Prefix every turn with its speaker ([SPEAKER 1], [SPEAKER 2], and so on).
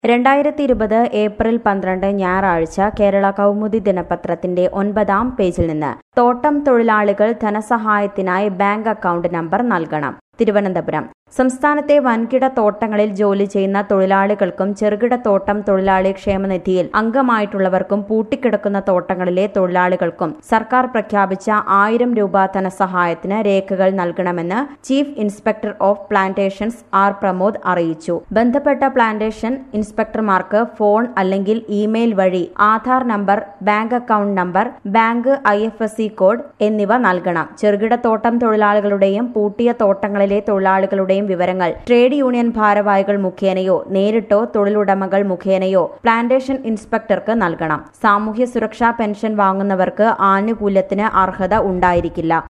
[SPEAKER 1] രണ്ടായിരത്തി ഇരുപത് ഏപ്രിൽ പന്ത്രണ്ട് ഞായറാഴ്ച കേരള കൗമുദി ദിനപത്രത്തിന്റെ ഒൻപതാം പേജിൽ നിന്ന് തോട്ടം തൊഴിലാളികൾ ധനസഹായത്തിനായി ബാങ്ക് അക്കൗണ്ട് നമ്പർ നൽകണം തിരുവനന്തപുരം സംസ്ഥാനത്തെ വൻകിട തോട്ടങ്ങളിൽ ജോലി ചെയ്യുന്ന തൊഴിലാളികൾക്കും ചെറുകിട തോട്ടം തൊഴിലാളി ക്ഷേമനിധിയിൽ അംഗമായിട്ടുള്ളവർക്കും പൂട്ടിക്കിടക്കുന്ന തോട്ടങ്ങളിലെ തൊഴിലാളികൾക്കും സർക്കാർ പ്രഖ്യാപിച്ച ആയിരം രൂപ ധനസഹായത്തിന് രേഖകൾ നൽകണമെന്ന് chief inspector of plantations R Pramod അറിയിച്ചു ബന്ധപ്പെട്ട പ്ലാന്റേഷൻ ഇൻസ്പെക്ടർമാർക്ക് ഫോൺ അല്ലെങ്കിൽ ഇമെയിൽ വഴി Aadhaar number bank account number bank I F S C code എന്നിവ നൽകണം ചെറുകിട തോട്ടം തൊഴിലാളികളുടെയും പൂട്ടിയ തോട്ടങ്ങളിലെ തൊഴിലാളികളുടെയും വിവരങ്ങൾ ട്രേഡ് യൂണിയൻ ഭാരവാഹികൾ മുഖേനയോ നേരിട്ടോ തൊഴിലുടമകൾ മുഖേനയോ പ്ലാന്റേഷൻ ഇൻസ്പെക്ടർക്ക് നൽകണം സാമൂഹ്യ സുരക്ഷാ പെൻഷൻ വാങ്ങുന്നവർക്ക് ആനുകൂല്യത്തിന് അർഹത ഉണ്ടായിരിക്കില്ല